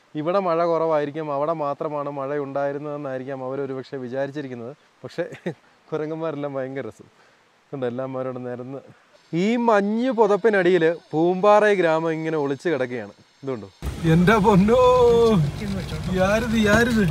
ഇവിടെ മഴ കുറവായിരിക്കും അവിടെ മാത്രമാണ് മഴ ഉണ്ടായിരുന്നതെന്നായിരിക്കാം അവരൊരു പക്ഷേ വിചാരിച്ചിരിക്കുന്നത് പക്ഷേ കുരങ്ങന്മാരെല്ലാം ഭയങ്കര രസം ഉണ്ട് എല്ലാമാരോട് നിരന്ന് ഈ മഞ്ഞ് പുതപ്പിനടിയിൽ പൂമ്പാറ ഗ്രാമം ഇങ്ങനെ ഒളിച്ചു കിടക്കുകയാണ് ഇതുണ്ടോ എന്റെ പൊന്നോ യാരിത് യാരിത്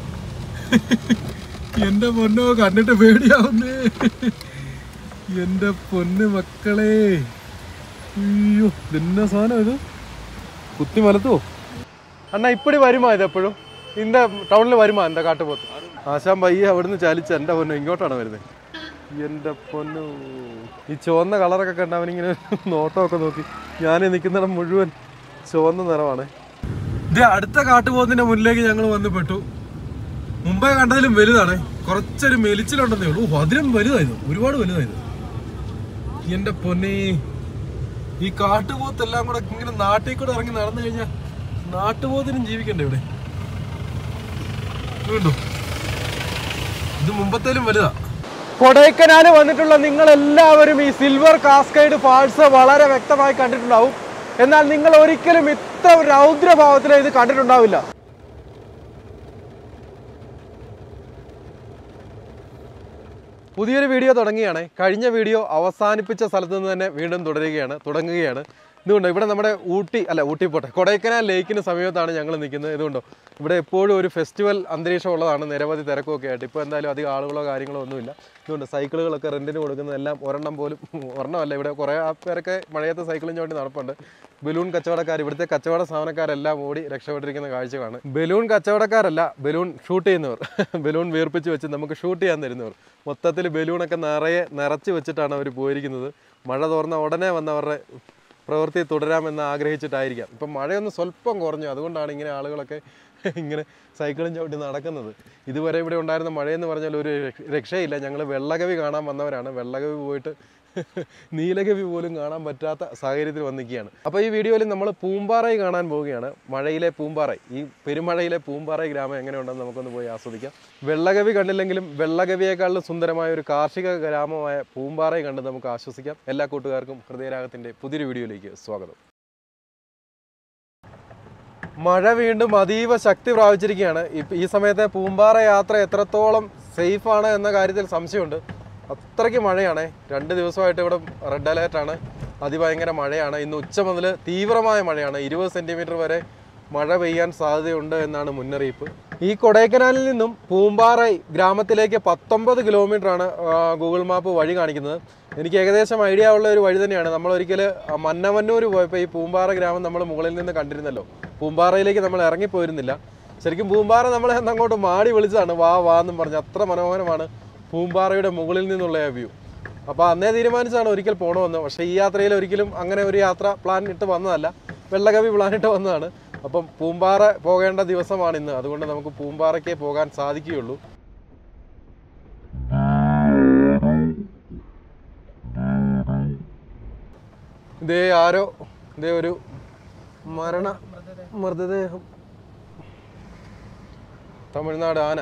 എന്റെ പൊന്നോ കണ്ടിട്ട് പേടിയാവുന്നേ എന്റെ പൊന്ന് മക്കളെ അയ്യോ ഇതെന്ന സാധനം ഇത് കുത്തി മലത്തുവോ അണ്ണാ ഇപ്പടി വരുമാ ഇത് എപ്പോഴും ഇന്ന ടൗണിൽ വരുമാ എന്താ കാട്ടുപോത്ത് ആശാൻ പയ്യെ അവിടുന്ന് ചാലിച്ച് എൻ്റെ പൊന്നു ഇങ്ങോട്ടാണ് വരുന്നത് എൻ്റെ പൊന്നു ഈ ചുവന്ന കളറൊക്കെ കണ്ട അവനിങ്ങനെ നോട്ടമൊക്കെ നോക്കി ഞാൻ നിൽക്കുന്നിടം മുഴുവൻ ചുവന്ന നിറമാണ് ഇത് അടുത്ത കാട്ടുപോത്തിന്റെ മുന്നിലേക്ക് ഞങ്ങൾ വന്ന് പെട്ടു മുമ്പേ കണ്ടതിലും വലുതാണ് കുറച്ചൊരു മെലിച്ചിലുണ്ടെന്നേ ഉള്ളൂ ഓ, അതിലും വലുതായത് ഒരുപാട് വലുതായത് എന്റെ പൊന്നെ ഈ കാട്ടുപോത്തെല്ലാം കൂടെ ഇങ്ങനെ നാട്ടിൽ കൂടെ ഇറങ്ങി നടന്നു കഴിഞ്ഞാൽ നാട്ടുപോത്തിനും ജീവിക്കണ്ടേ ഇവിടെ വീണ്ടും ഇത് മുമ്പത്തേലും വലുതാ കൊടൈക്കനാൽ വന്നിട്ടുള്ള നിങ്ങൾ എല്ലാവരും ഈ സിൽവർ കാസ്കൈഡ് ഫാൾസ് വളരെ വ്യക്തമായി കണ്ടിട്ടുണ്ടാവും എന്നാൽ നിങ്ങൾ ഒരിക്കലും ഇത്ര രൗദ്രഭാവത്തിൽ ഇത് കണ്ടിട്ടുണ്ടാവില്ല പുതിയൊരു വീഡിയോ തുടങ്ങുകയാണ് കഴിഞ്ഞ വീഡിയോ അവസാനിപ്പിച്ച സ്ഥലത്ത് നിന്ന് തന്നെ വീണ്ടും തുടരുകയാണ് തുടങ്ങുകയാണ് ഇതുകൊണ്ടോ ഇവിടെ നമ്മുടെ ഊട്ടി അല്ല ഊട്ടി പോട്ടെ കൊടൈക്കനാൽ ലേക്കിന് സമീപത്താണ് ഞങ്ങൾ നിൽക്കുന്നത് ഇതുകൊണ്ടോ ഇവിടെ എപ്പോഴും ഒരു ഫെസ്റ്റിവൽ അന്തരീക്ഷം ഉള്ളതാണ് നിരവധി തിരക്കൊക്കെ ആയിട്ട് ഇപ്പോൾ എന്തായാലും അധികം ആളുകളോ കാര്യങ്ങളോ ഒന്നുമില്ല ഇതുകൊണ്ട് സൈക്കിളുകളൊക്കെ റെൻറ്റിന് കൊടുക്കുന്നതെല്ലാം ഒരെണ്ണം പോലും ഒരെണ്ണമല്ല ഇവിടെ കുറേ ആ പേരൊക്കെ മഴയത്ത് സൈക്കിളും ചോണ്ടി നടപ്പുണ്ട് ബലൂൺ കച്ചവടക്കാർ ഇവിടുത്തെ കച്ചവട സാധനക്കാരെല്ലാം ഓടി രക്ഷപ്പെട്ടിരിക്കുന്ന കാഴ്ചകളാണ് ബലൂൺ കച്ചവടക്കാരല്ല ബലൂൺ ഷൂട്ട് ചെയ്യുന്നവർ ബലൂൺ വീർപ്പിച്ച് വെച്ച് നമുക്ക് ഷൂട്ട് ചെയ്യാൻ തരുന്നവർ മൊത്തത്തിൽ ബലൂണൊക്കെ നിറയെ നിറച്ച് വെച്ചിട്ടാണ് അവർ പോയിരിക്കുന്നത് മഴ തോർന്ന ഉടനെ വന്നവരുടെ പ്രവൃത്തി തുടരാമെന്ന് ആഗ്രഹിച്ചിട്ടായിരിക്കാം ഇപ്പം മഴയൊന്ന് സ്വല്പം കുറഞ്ഞു അതുകൊണ്ടാണ് ഇങ്ങനെ ആളുകളൊക്കെ ഇങ്ങനെ സൈക്കിളും ചവിട്ടി നടക്കുന്നത് ഇതുവരെ ഇവിടെ ഉണ്ടായിരുന്ന മഴയെന്ന് പറഞ്ഞാൽ ഒരു രക്ഷ- രക്ഷയില്ല ഞങ്ങൾ വെള്ളകവി കാണാൻ വന്നവരാണ് വെള്ളകവി പോയിട്ട് നീലകവി പോലും കാണാൻ പറ്റാത്ത സാഹചര്യത്തിൽ വന്നിരിക്കുകയാണ് അപ്പോൾ ഈ വീഡിയോയിൽ നമ്മൾ പൂമ്പാറൈ കാണാൻ പോവുകയാണ് മഴയിലെ പൂമ്പാറൈ ഈ പെരുമഴയിലെ പൂമ്പാറൈ ഗ്രാമം എങ്ങനെയുണ്ടെന്ന് നമുക്കൊന്ന് പോയി ആസ്വദിക്കാം വെള്ളകവി കണ്ടില്ലെങ്കിലും വെള്ളകവിയേക്കാളും സുന്ദരമായ ഒരു കാർഷിക ഗ്രാമമായ പൂമ്പാറൈ കണ്ട് നമുക്ക് ആശ്വസിക്കാം എല്ലാ കൂട്ടുകാർക്കും ഹൃദയരാഗത്തിൻ്റെ പുതിയൊരു വീഡിയോയിലേക്ക് സ്വാഗതം മഴ വീണ്ടും അതീവ ശക്തി പ്രാപിച്ചിരിക്കുകയാണ് ഇപ്പ- ഈ സമയത്തെ പൂമ്പാറ യാത്ര എത്രത്തോളം സേഫ് ആണ് എന്ന കാര്യത്തിൽ സംശയമുണ്ട് അത്രയ്ക്ക് മഴയാണ് രണ്ട് ദിവസമായിട്ട് ഇവിടെ റെഡ് അലേർട്ടാണ് അതിഭയങ്കര മഴയാണ് ഇന്ന് ഉച്ച മുതൽ തീവ്രമായ മഴയാണ് ഇരുപത് സെൻറ്റിമീറ്റർ വരെ മഴ പെയ്യാൻ സാധ്യതയുണ്ട് എന്നാണ് മുന്നറിയിപ്പ് ഈ കൊടൈക്കനാലിൽ നിന്നും പൂമ്പാറൈ ഗ്രാമത്തിലേക്ക് പത്തൊമ്പത് കിലോമീറ്റർ ആണ് ഗൂഗിൾ മാപ്പ് വഴി കാണിക്കുന്നത് എനിക്ക് ഏകദേശം ഐഡിയ ഉള്ള ഒരു വഴി തന്നെയാണ് നമ്മൾ ഒരിക്കൽ മന്നവന്നൂർ പോയപ്പോൾ ഈ പൂമ്പാറ ഗ്രാമം നമ്മൾ മുകളിൽ നിന്ന് കണ്ടിരുന്നല്ലോ പൂമ്പാറയിലേക്ക് നമ്മൾ ഇറങ്ങിപ്പോയിരുന്നില്ല ശരിക്കും പൂമ്പാറ നമ്മളെ ഒന്ന് അങ്ങോട്ട് മാടി വിളിച്ചതാണ് വാ വാ എന്നും പറഞ്ഞ് അത്ര മനോഹരമാണ് പൂമ്പാറയുടെ മുകളിൽ നിന്നുള്ള ആ വ്യൂ അപ്പോൾ അന്നേ തീരുമാനിച്ചാണ് ഒരിക്കൽ പോകണമെന്ന് പക്ഷേ ഈ യാത്രയിൽ ഒരിക്കലും അങ്ങനെ ഒരു യാത്ര പ്ലാൻ ഇട്ട് വന്നതല്ല വെള്ളകവി പ്ലാൻ ഇട്ട് വന്നതാണ് അപ്പം പൂമ്പാറ പോകേണ്ട ദിവസമാണ് ഇന്ന് അതുകൊണ്ട് നമുക്ക് പൂമ്പാറയ്ക്കേ പോകാൻ സാധിക്കുകയുള്ളൂ ഇതേ ആരോ ഇതേ ഒരു മരണ മൃതദേഹം തമിഴ്നാട് ആന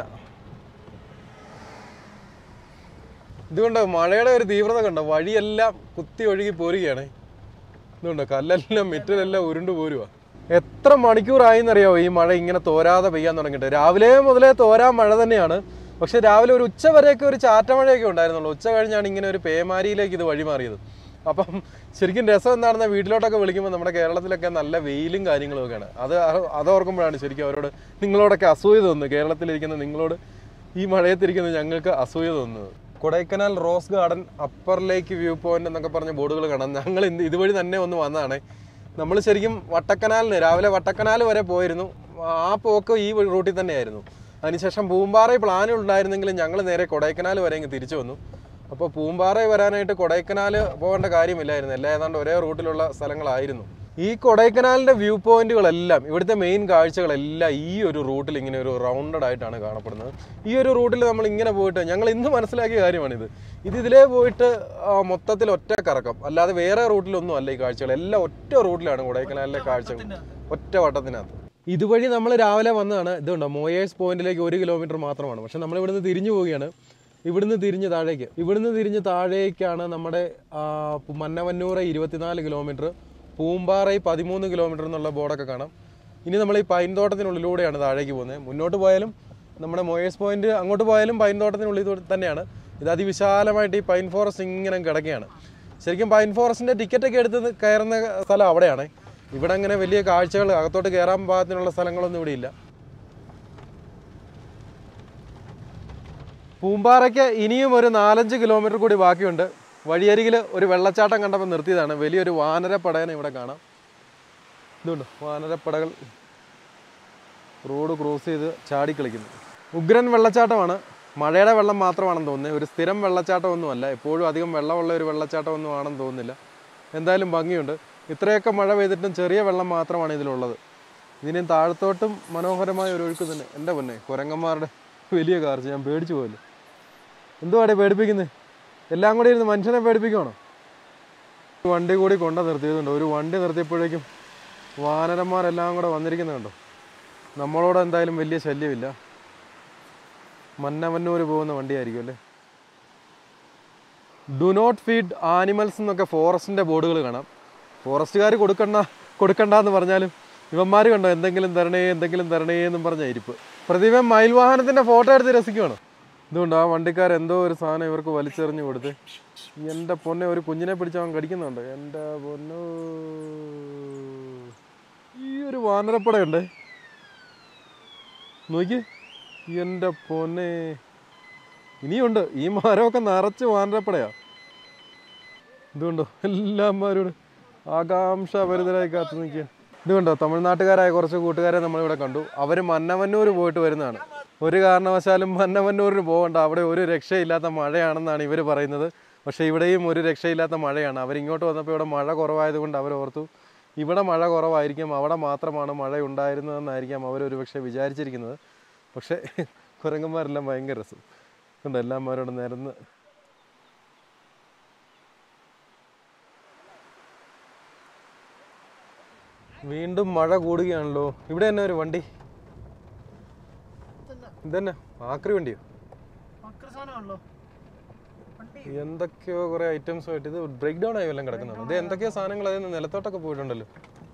ഇതുകൊണ്ട് മഴയുടെ ഒരു തീവ്രത കണ്ടോ വഴിയെല്ലാം കുത്തി ഒഴുകി പോരുകയാണ് ഇതുകൊണ്ട് കല്ലെല്ലാം മെറ്റലെല്ലാം ഉരുണ്ടു പോരുക എത്ര മണിക്കൂറായിന്നറിയാവോ ഈ മഴ ഇങ്ങനെ തോരാതെ പെയ്യാൻ തുടങ്ങിയിട്ട് രാവിലെ മുതലേ തോരാൻ മഴ തന്നെയാണ് പക്ഷെ രാവിലെ ഒരു ഉച്ച വരെയൊക്കെ ഒരു ചാറ്റമഴയൊക്കെ ഉണ്ടായിരുന്നുള്ളൂ ഉച്ച കഴിഞ്ഞാണ് ഇങ്ങനെ ഒരു പേമാരിയിലേക്ക് ഇത് വഴിമാറിയത് അപ്പം ശരിക്കും രസം എന്താണെന്ന് വീട്ടിലോട്ടൊക്കെ വിളിക്കുമ്പോൾ നമ്മുടെ കേരളത്തിലൊക്കെ നല്ല വെയിലും കാര്യങ്ങളും ഒക്കെയാണ് അത് അ- അത് ഓർക്കുമ്പോഴാണ് ശരിക്കും അവരോട് നിങ്ങളോടൊക്കെ അസൂയ തോന്നുന്നത് കേരളത്തിലിരിക്കുന്ന നിങ്ങളോട് ഈ മഴയത്തിരിക്കുന്ന ഞങ്ങൾക്ക് അസൂയ തോന്നുന്നത് Kodaikanal rose garden upper lake view point എന്നൊക്കെ പറഞ്ഞ ബോർഡുകൾ കാണാം ഞങ്ങൾ ഇന്ന് ഇതുവഴി തന്നെ ഒന്ന് വന്നതാണ് നമ്മൾ ശരിക്കും വട്ടക്കനാലിന് രാവിലെ വട്ടക്കനാൽ വരെ പോയിരുന്നു ആ പോക്ക് ഈ റൂട്ടിൽ തന്നെയായിരുന്നു അതിനുശേഷം പൂമ്പാറ പ്ലാൻ ഉണ്ടായിരുന്നെങ്കിലും ഞങ്ങൾ നേരെ കൊടൈക്കനാൽ വരെ ഇങ്ങ് തിരിച്ചു വന്നു അപ്പോൾ പൂമ്പാറ വരാനായിട്ട് കൊടൈക്കനാൽ പോകേണ്ട കാര്യമില്ലായിരുന്നു എല്ലാം ഏതാണ്ട് ഒരേ റൂട്ടിലുള്ള സ്ഥലങ്ങളായിരുന്നു ഈ കൊടൈക്കനാലിന്റെ വ്യൂ പോയിന്റുകളെല്ലാം ഇവിടുത്തെ മെയിൻ കാഴ്ചകളെല്ലാം ഈ ഒരു റൂട്ടിൽ ഇങ്ങനെ ഒരു റൗണ്ടഡ് ആയിട്ടാണ് കാണപ്പെടുന്നത് ഈ ഒരു റൂട്ടിൽ നമ്മൾ ഇങ്ങനെ പോയിട്ട് ഞങ്ങൾ ഇന്ന് മനസ്സിലാക്കിയ കാര്യമാണിത് ഇത് ഇതിലേ പോയിട്ട് ആ, മൊത്തത്തിൽ ഒറ്റ കറക്കം അല്ലാതെ വേറെ റൂട്ടിലൊന്നും അല്ല ഈ കാഴ്ചകൾ എല്ലാം ഒറ്റ റൂട്ടിലാണ് കൊടൈക്കനാലിലെ കാഴ്ചകൾ ഒറ്റ വട്ടത്തിനകത്ത് ഇതുവഴി നമ്മൾ രാവിലെ വന്നതാണ് ഇതുണ്ടോ മോയേഴ്സ് പോയിന്റിലേക്ക് ഒരു കിലോമീറ്റർ മാത്രമാണ് പക്ഷെ നമ്മൾ ഇവിടുന്ന് തിരിഞ്ഞു പോവുകയാണ് ഇവിടുന്ന് തിരിഞ്ഞ് താഴേക്ക് ഇവിടുന്ന് തിരിഞ്ഞ് താഴേക്കാണ് നമ്മുടെ ആ, മന്നവന്നൂറ് ഇരുപത്തിനാല് കിലോമീറ്റർ പൂമ്പാറൈ പതിമൂന്ന് കിലോമീറ്റർ എന്നുള്ള ബോർഡൊക്കെ കാണാം ഇനി നമ്മൾ ഈ പൈൻ തോട്ടത്തിനുള്ളിലൂടെയാണ് താഴേക്ക് പോകുന്നത് മുന്നോട്ട് പോയാലും നമ്മുടെ മൊയേഴ്സ് പോയിന്റ് അങ്ങോട്ട് പോയാലും പൈൻ തോട്ടത്തിനുള്ളിൽ കൂടെ തന്നെയാണ് ഇത് അതിവിശാലമായിട്ട് ഈ പൈൻ ഫോറസ്റ്റ് ഇങ്ങനെ കിടക്കുകയാണ് ശരിക്കും പൈൻ ഫോറസ്റ്റിന്റെ ടിക്കറ്റ് ഒക്കെ എടുത്ത് കയറുന്ന സ്ഥലം അവിടെയാണ് ഇവിടെ അങ്ങനെ വലിയ കാഴ്ചകൾ അകത്തോട്ട് കയറാൻ പാകത്തിനുള്ള സ്ഥലങ്ങളൊന്നും ഇവിടെ ഇല്ല പൂമ്പാറയ്ക്ക് ഇനിയും ഒരു നാലഞ്ച് കിലോമീറ്റർ കൂടി ബാക്കിയുണ്ട് വഴിയരികിൽ ഒരു വെള്ളച്ചാട്ടം കണ്ടപ്പോൾ നിർത്തിയതാണ് വലിയൊരു വാനരപ്പടയനെ ഇവിടെ കാണാം ഇതുണ്ട് വാനരപ്പടകൾ റോഡ് ക്രോസ് ചെയ്ത് ചാടിക്കളിക്കുന്നു ഉഗ്രൻ വെള്ളച്ചാട്ടമാണ് മഴയുടെ വെള്ളം മാത്രമാണെന്ന് തോന്നുന്നത് ഒരു സ്ഥിരം വെള്ളച്ചാട്ടമൊന്നുമല്ല എപ്പോഴും അധികം വെള്ളമുള്ള ഒരു വെള്ളച്ചാട്ടമൊന്നും ആണെന്ന് തോന്നുന്നില്ല എന്തായാലും ഭംഗിയുണ്ട് ഇത്രയൊക്കെ മഴ പെയ്തിട്ടും ചെറിയ വെള്ളം മാത്രമാണ് ഇതിലുള്ളത് ഇതിനും താഴത്തോട്ടും മനോഹരമായ ഒരു ഒഴുക്ക് തന്നെ എൻ്റെ പൊന്നെ കുരങ്ങന്മാരുടെ വലിയ കാർച്ച ഞാൻ പേടിച്ചു പോയല്ലോ എന്തുവാടെ പേടിപ്പിക്കുന്നത് എല്ലാം കൂടി ഇരുന്ന് മനുഷ്യനെ പേടിപ്പിക്കുകയാണോ ഒരു വണ്ടി കൂടി കൊണ്ട നിർത്തിയതുണ്ട് ഒരു വണ്ടി നിർത്തിയപ്പോഴേക്കും വാനരന്മാരെല്ലാം കൂടെ വന്നിരിക്കുന്നുണ്ടോ നമ്മളോട് എന്തായാലും വലിയ ശല്യമില്ല മന്നമന്നൂര് പോകുന്ന വണ്ടിയായിരിക്കും അല്ലേ ഡു നോട്ട് ഫീഡ് ആനിമൽസ് എന്നൊക്കെ ഫോറസ്റ്റിന്റെ ബോർഡുകൾ കാണാം ഫോറസ്റ്റുകാർ കൊടുക്കണ്ട കൊടുക്കണ്ടെന്ന് പറഞ്ഞാലും ഇവന്മാർ കണ്ടോ എന്തെങ്കിലും തരണേ എന്തെങ്കിലും തരണേ എന്നും പറഞ്ഞ ഇരിപ്പ് പ്രതിഭ മയിൽ വാഹനത്തിന്റെ ഫോട്ടോ എടുത്ത് രസിക്കുവാണോ ഇതുകൊണ്ട് ആ വണ്ടിക്കാർ എന്തോ ഒരു സാധനം ഇവർക്ക് വലിച്ചെറിഞ്ഞു കൊടുത്ത് എൻ്റെ പൊന്നെ ഒരു കുഞ്ഞിനെ പിടിച്ച് അവൻ കടിക്കുന്നുണ്ട് എൻ്റെ പൊന്നോ ഈ ഒരു വാനരപ്പടയുണ്ട് നോക്കി എൻ്റെ പൊന്നെ ഇനിയുണ്ട് ഈ മരമൊക്കെ നിറച്ച് വാനരപ്പടയാ ഇതുകൊണ്ടോ എല്ലാമാരോട് ആകാംക്ഷാഭരിതരായി കാത്തു നിൽക്കുക ഇതുകൊണ്ടോ തമിഴ്നാട്ടുകാരായ കുറച്ച് കൂട്ടുകാരെ നമ്മളിവിടെ കണ്ടു അവർ മന്നമന്നൂർ പോയിട്ട് വരുന്നതാണ് ഒരു കാരണവശാലും മന്നമന്നൂരിന് പോകണ്ട അവിടെ ഒരു രക്ഷയില്ലാത്ത മഴയാണെന്നാണ് ഇവർ പറയുന്നത് പക്ഷേ ഇവിടെയും ഒരു രക്ഷയില്ലാത്ത മഴയാണ് അവരിങ്ങോട്ട് വന്നപ്പോൾ ഇവിടെ മഴ കുറവായതുകൊണ്ട് അവർ ഓർത്തു ഇവിടെ മഴ കുറവായിരിക്കും അവിടെ മാത്രമാണ് മഴ ഉണ്ടായിരുന്നതെന്നായിരിക്കാം അവർ ഒരു പക്ഷേ വിചാരിച്ചിരിക്കുന്നത് പക്ഷേ കുരങ്ങന്മാരെല്ലാം ഭയങ്കര രസം കണ്ടോ എല്ലാമാരോട് നിരന്ന് വീണ്ടും മഴ കൂടുകയാണല്ലോ ഇവിടെ തന്നെ ഒരു വണ്ടി ഇതന്നെ ആക്രി വണ്ടിയോ മക്കള് സാധനമാണല്ലോ വണ്ടി എന്തൊക്കെയോ കുറെ ഐറ്റംസ് ആയിട്ട് ഇത് ബ്രേക്ക് ഡൗൺ ആയി വല്ലതും കിടക്കുന്നുണ്ട് ഇത് എന്തൊക്കെയോ സാധനങ്ങൾ അതിൽ നിന്ന് നിലത്തോട്ടൊക്കെ പോയിട്ടുണ്ടല്ലോ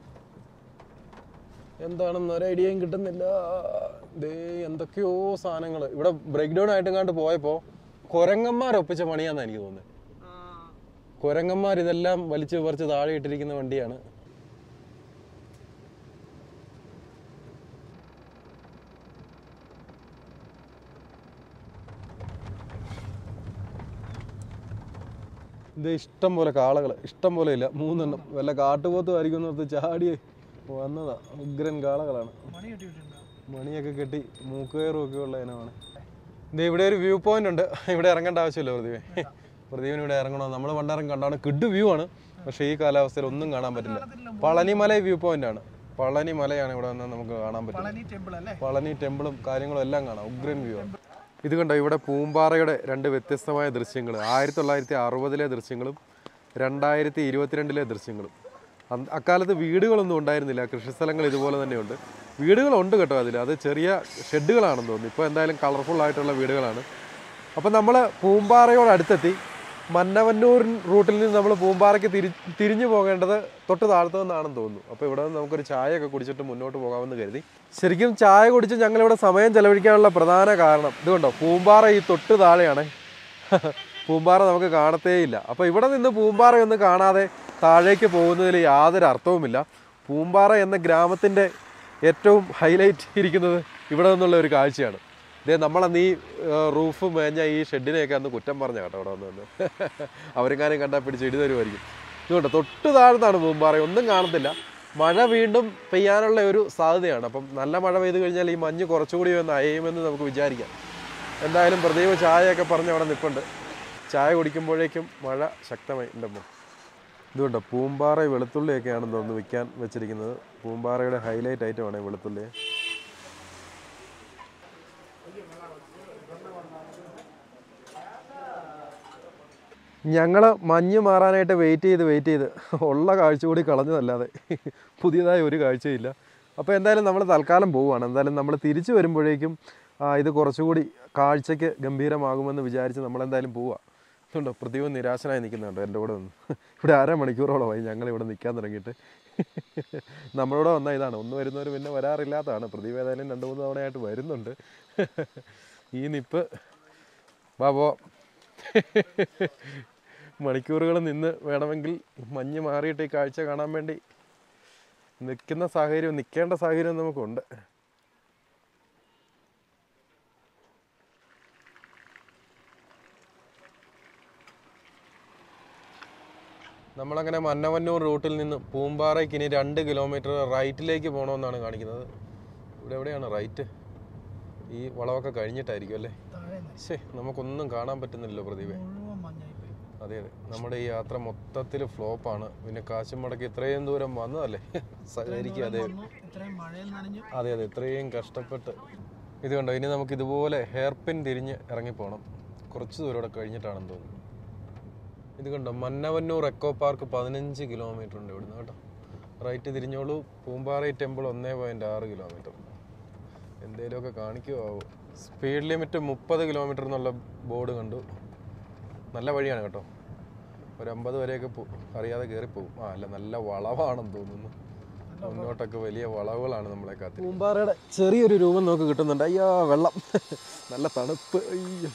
എന്താണെന്ന് ഒരു ഐഡിയയും കിട്ടുന്നില്ല ദേ എന്തൊക്കെയോ സാധനങ്ങൾ ഇവിടെ ബ്രേക്ക് ഡൗൺ ആയിട്ട് കണ്ട് പോയപ്പോൾ കുരങ്ങന്മാർ ഒപ്പിച്ച പണിയാന്ന് എനിക്ക് തോന്നുന്നത് കുരങ്ങന്മാർ ഇതെല്ലാം വലിച്ചു പറിച്ച് താഴെ ഇട്ടിരിക്കുന്ന വണ്ടിയാണ് ഇത് ഇഷ്ടം പോലെ കാളകൾ ഇഷ്ടം പോലെ ഇല്ല മൂന്നെണ്ണം വല്ല കാട്ടുപോത്തും ആയിരിക്കും എന്നോർത്ത് ചാടി വന്നതാ ഉഗ്രൻ കാളകളാണ് മണി കെട്ടിയിട്ടുണ്ട് മണിയൊക്കെ കെട്ടി മൂക്കുകയറും ഒക്കെ ഉള്ള ഇനമാണ് ഇത് ഇവിടെ ഒരു വ്യൂ പോയിന്റ് ഉണ്ട് ഇവിടെ ഇറങ്ങേണ്ട ആവശ്യമില്ല പ്രദീപേ പ്രദീപിന് ഇവിടെ ഇറങ്ങണോ നമ്മൾ പണ്ടിറങ്ങി കണ്ടാണ് കിഡ് വ്യൂ ആണ് പക്ഷേ ഈ കാലാവസ്ഥയിൽ ഒന്നും കാണാൻ പറ്റില്ല പളനിമല വ്യൂ പോയിന്റ് ആണ് പളനി മലയാണ് ഇവിടെ വന്നാൽ നമുക്ക് കാണാൻ പറ്റും പളനി ടെമ്പിൾ അല്ലേ പളനി ടെമ്പിളും കാര്യങ്ങളും എല്ലാം കാണാം ഉഗ്രൻ വ്യൂ ആണ് ഇത് കണ്ടോ ഇവിടെ പൂമ്പാറയുടെ രണ്ട് വ്യത്യസ്തമായ ദൃശ്യങ്ങൾ ആയിരത്തി തൊള്ളായിരത്തി അറുപതിലെ ദൃശ്യങ്ങളും രണ്ടായിരത്തി ഇരുപത്തിരണ്ടിലെ ദൃശ്യങ്ങളും അന്ന് അക്കാലത്ത് വീടുകളൊന്നും ഉണ്ടായിരുന്നില്ല കൃഷിസ്ഥലങ്ങൾ ഇതുപോലെ തന്നെയുണ്ട് വീടുകളുണ്ട് കേട്ടോ അതിൽ അത് ചെറിയ ഷെഡുകളാണെന്ന് തോന്നുന്നു ഇപ്പോൾ എന്തായാലും കളർഫുൾ ആയിട്ടുള്ള വീടുകളാണ് അപ്പം നമ്മൾ പൂമ്പാറയോട് അടുത്തെത്തി മന്നവന്നൂർ റൂട്ടിൽ നിന്ന് നമ്മൾ പൂമ്പാറയ്ക്ക് തിരി തിരിഞ്ഞു പോകേണ്ടത് തൊട്ട് താഴത്തു നിന്നാണെന്ന് തോന്നുന്നു അപ്പോൾ ഇവിടെ നിന്ന് നമുക്കൊരു ചായയൊക്കെ കുടിച്ചിട്ട് മുന്നോട്ട് പോകാമെന്ന് കരുതി ശരിക്കും ചായ കുടിച്ച് ഞങ്ങളിവിടെ സമയം ചെലവഴിക്കാനുള്ള പ്രധാന കാരണം ഇതുകൊണ്ടോ പൂമ്പാറ ഈ തൊട്ട് താഴെയാണ് പൂമ്പാറ നമുക്ക് കാണത്തേയില്ല അപ്പോൾ ഇവിടെ നിന്ന് പൂമ്പാറ ഒന്ന് കാണാതെ താഴേക്ക് പോകുന്നതിൽ യാതൊരു അർത്ഥവുമില്ല പൂമ്പാറ എന്ന ഗ്രാമത്തിൻ്റെ ഏറ്റവും ഹൈലൈറ്റ് ഇരിക്കുന്നത് ഇവിടെ നിന്നുള്ള ഒരു കാഴ്ചയാണ് ഇതേ നമ്മളന്ന് ഈ റൂഫ് മേഞ്ഞ ഈ ഷെഡിനെയൊക്കെ അന്ന് കുറ്റം പറഞ്ഞ കേട്ടോ അവിടെ വന്ന് വന്ന് അവരെങ്ങാനും കണ്ടാൽ പിടിച്ച് ഇടി തരുമായിരിക്കും ഇതുകൊണ്ട് തൊട്ട് താഴ്ന്നാണ് പൂമ്പാറ ഒന്നും കാണത്തില്ല മഴ വീണ്ടും പെയ്യാനുള്ള ഒരു സാധ്യതയാണ് അപ്പം നല്ല മഴ പെയ്ത് കഴിഞ്ഞാൽ ഈ മഞ്ഞ് കുറച്ചുകൂടി ഒന്ന് അയയുമെന്ന് നമുക്ക് വിചാരിക്കാം എന്തായാലും പ്രദീപ് ചായയൊക്കെ പറഞ്ഞ് അവിടെ നിൽപ്പുണ്ട് ചായ കുടിക്കുമ്പോഴേക്കും മഴ ശക്തമായി ഉണ്ടമ്മോ ഇതുകൊണ്ടോ പൂമ്പാറ വെളുത്തുള്ളിയൊക്കെയാണെന്ന് തോന്നുന്നു വിൽക്കാൻ വെച്ചിരിക്കുന്നത് പൂമ്പാറയുടെ ഹൈലൈറ്റ് ഐറ്റമാണ് ഈ വെളുത്തുള്ളി ഞങ്ങൾ മഞ്ഞ് മാറാനായിട്ട് വെയിറ്റ് ചെയ്ത് വെയിറ്റ് ചെയ്ത് ഉള്ള കാഴ്ച കൂടി കളഞ്ഞതല്ലാതെ പുതിയതായ ഒരു കാഴ്ചയില്ല അപ്പോൾ എന്തായാലും നമ്മൾ തൽക്കാലം പോവുകയാണ് എന്തായാലും നമ്മൾ തിരിച്ചു വരുമ്പോഴേക്കും ആ, ഇത് കുറച്ചുകൂടി കാഴ്ചയ്ക്ക് ഗംഭീരമാകുമെന്ന് വിചാരിച്ച് നമ്മളെന്തായാലും പോവുക അതുകൊണ്ടോ പ്രദീപ് നിരാശനായി നിൽക്കുന്നുണ്ടോ എൻ്റെ കൂടെ നിന്ന് ഇവിടെ അര മണിക്കൂറോളമായി ഞങ്ങൾ ഇവിടെ നിൽക്കാൻ തുടങ്ങിയിട്ട് നമ്മളോട് വന്ന ഇതാണ് ഒന്ന് വരുന്നവർ പിന്നെ വരാറില്ലാത്തതാണ് പ്രദീപ് ഏതായാലും രണ്ട് മൂന്ന് തവണയായിട്ട് വരുന്നുണ്ട് ഈ നിപ്പ് ബാബോ മണിക്കൂറുകൾ നിന്ന് വേണമെങ്കിൽ മഞ്ഞ് മാറിയിട്ട് ഈ കാഴ്ച കാണാൻ വേണ്ടി നിൽക്കുന്ന സാഹചര്യം നിൽക്കേണ്ട സാഹചര്യം നമുക്കുണ്ട് നമ്മളങ്ങനെ മന്നവന്നൂർ റൂട്ടിൽ നിന്ന് പൂമ്പാറയ്ക്ക് ഇനി രണ്ട് കിലോമീറ്റർ റൈറ്റിലേക്ക് പോകണമെന്നാണ് കാണിക്കുന്നത് ഇവിടെ എവിടെയാണ് റൈറ്റ് ഈ വളവൊക്കെ കഴിഞ്ഞിട്ടായിരിക്കും അല്ലേ താഴെ ശേ നമുക്കൊന്നും കാണാൻ പറ്റുന്നില്ലല്ലോ പ്രദീപേ മുഴുവൻ മഞ്ഞായി പോയി അതെ അതെ നമ്മുടെ ഈ യാത്ര മൊത്തത്തിൽ ഫ്ലോപ്പാണ് പിന്നെ കാശും മുടക്കി ഇത്രയും ദൂരം വന്നതല്ലേ സഹകരിക്കുക അതെ വന്നു ഇത്രയും മഴയിൽ നനഞ്ഞു അതെ അതെ ഇത്രയും കഷ്ടപ്പെട്ട് ഇത് കണ്ടോ ഇനി നമുക്ക് ഇതുപോലെ ഹെയർ പിൻ തിരിഞ്ഞ് ഇറങ്ങിപ്പോണം കുറച്ച് ദൂരം കൂടെ കഴിഞ്ഞിട്ടാണെന്ന് തോന്നുന്നു ഇത് കണ്ടോ മന്നവന്നൂർ എക്കോ പാർക്ക് പതിനഞ്ച് കിലോമീറ്റർ ഉണ്ട് ഇവിടുന്ന് കേട്ടോ റൈറ്റ് തിരിഞ്ഞോളൂ പൂമ്പാറൈ ടെമ്പിൾ ഒന്നേ പോയിന്റ് ആറ് കിലോമീറ്റർ എന്തേലുമൊക്കെ കാണിക്കുമോ സ്പീഡ് ലിമിറ്റ് മുപ്പത് കിലോമീറ്റർ എന്നുള്ള ബോർഡ് കണ്ടു നല്ല വഴിയാണ് കേട്ടോ ഒരു അമ്പത് വരെയൊക്കെ പോ- അറിയാതെ കയറിപ്പോകും ആ അല്ല നല്ല വളവാണെന്ന് തോന്നുന്നു മുന്നോട്ടൊക്കെ വലിയ വളവുകളാണ് നമ്മളെ കാത്തി പൂമ്പാറയുടെ ചെറിയൊരു രൂപം നമുക്ക് കിട്ടുന്നുണ്ട് അയ്യോ വെള്ളം നല്ല തണുപ്പ് അയ്യോ